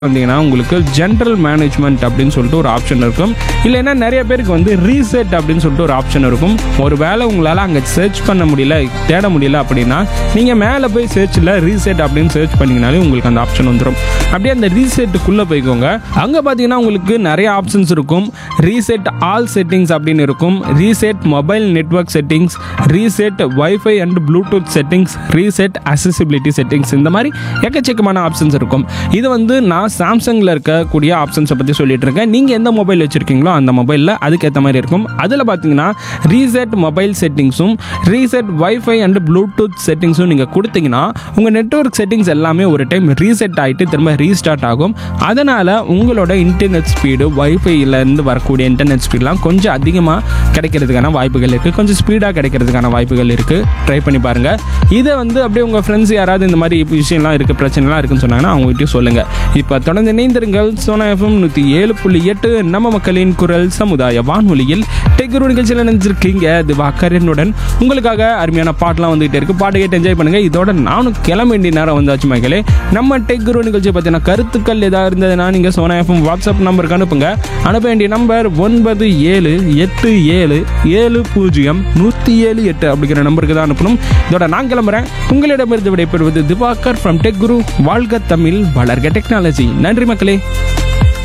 வந்தீங்கன்னா உங்களுக்கு general management அப்படின்னு சொல்லிட்டு ஒரு ஆப்ஷன் இருக்கும் இல்லைன்னா நிறைய பேருக்கு வந்து ரீசெட் அப்படின்னு சொல்லிட்டு ஒரு ஆப்ஷன் இருக்கும் ஒரு வேளை உங்களால் அங்கே சர்ச் பண்ண முடியல தேட முடியல அப்படின்னா நீங்கள் மேலே போய் சர்ச்சில் ரீசெட் அப்படின்னு சர்ச் பண்ணிங்கனாலே உங்களுக்கு அந்த ஆப்ஷன் வந்துடும் அப்படியே அந்த ரீசெட்டுக்குள்ளே போய்க்கோங்க அங்கே பார்த்தீங்கன்னா உங்களுக்கு நிறைய ஆப்ஷன்ஸ் இருக்கும் ரீசெட் ஆல் செட்டிங்ஸ் அப்படின்னு இருக்கும் reset mobile network settings reset Wi-Fi and Bluetooth settings reset accessibility settings இந்த மாதிரி எக்கச்சக்கமான ஆப்ஷன்ஸ் இருக்கும் இது வந்து நான் சாம்சங்கில் இருக்கக்கூடிய ஆப்ஷன்ஸை பற்றி சொல்லிட்டு இருக்கேன் நீங்கள் எந்த மொபைல் வச்சுருக்கீங்களோ அந்த மொபைலில் அதுக்கேற்ற மாதிரி இருக்கும் அதில் பார்த்தீங்கன்னா ரீசெட் மொபைல் செட்டிங்ஸும் ரீசெட் வைஃபை அண்ட் ப்ளூடூத் செட்டிங்ஸும் நீங்கள் கொடுத்தீங்கன்னா உங்கள் நெட்வொர்க் செட்டிங்ஸ் எல்லாமே ஒரு டைம் ரீசெட் ஆகிட்டு திரும்ப ரீஸ்டார்ட் ஆகும் அதனால் உங்களோட இன்டர்நெட் ஸ்பீடு வைஃபைலேருந்து வரக்கூடிய இன்டர்நெட் ஸ்பீட்லாம் கொஞ்சம் அதிகமாக கிடைக்கிறதுக்கான வாய்ப்புகள் இருக்குது கொஞ்சம் ஸ்பீடாக கிடைக்கிறதுக்கான வாய்ப்புகள் இருக்குது ட்ரை பண்ணி பாருங்கள் இதை வந்து அப்படியே உங்கள் ஃப்ரெண்ட்ஸ் யாராவது இந்த மாதிரி விஷயம்லாம் இருக்குது பிரச்சனைலாம் இருக்குன்னு சொன்னாங்கன்னா அவங்ககிட்டயும் சொல்லுங்கள் இப்போ தொடர்ந்து இணைந்திருங்கள் சோனா எஃப்எம் நூற்றி ஏழு புள்ளி எட்டு நம்ம மக்களின் குரல் சமுதாய வானொலியில் டெக்குரு நிகழ்ச்சியில் நினைச்சிருக்கீங்க திவாகரனுடன் உங்களுக்காக அருமையான பாட்டெலாம் வந்துகிட்டே இருக்கு பாட்டு கேட்டு என்ஜாய் பண்ணுங்கள் இதோட நானும் கிளம்ப வேண்டிய நேரம் வந்தாச்சு மக்களே நம்ம டெக்குரு நிகழ்ச்சியை பற்றின கருத்துக்கள் ஏதாவது இருந்ததுன்னா நீங்கள் சோனா எஃப்எம் வாட்ஸ்அப் நம்பருக்கு அனுப்புங்க அனுப்ப வேண்டிய நம்பர் ஒன்பது ஏழு எட்டு ஏழு ஏழு பூஜ்ஜியம் நூற்றி ஏழு எட்டு அப்படிங்கிற நம்பருக்கு தான் அனுப்பணும் இதோட நான் கிளம்புறேன் உங்களிடமிருந்து விடைபெறுவது திவாகர் ஃப்ரம் டெக் குரு வாழ்க தமிழ் வளர்க டெக்னாலஜி நன்றி மக்களே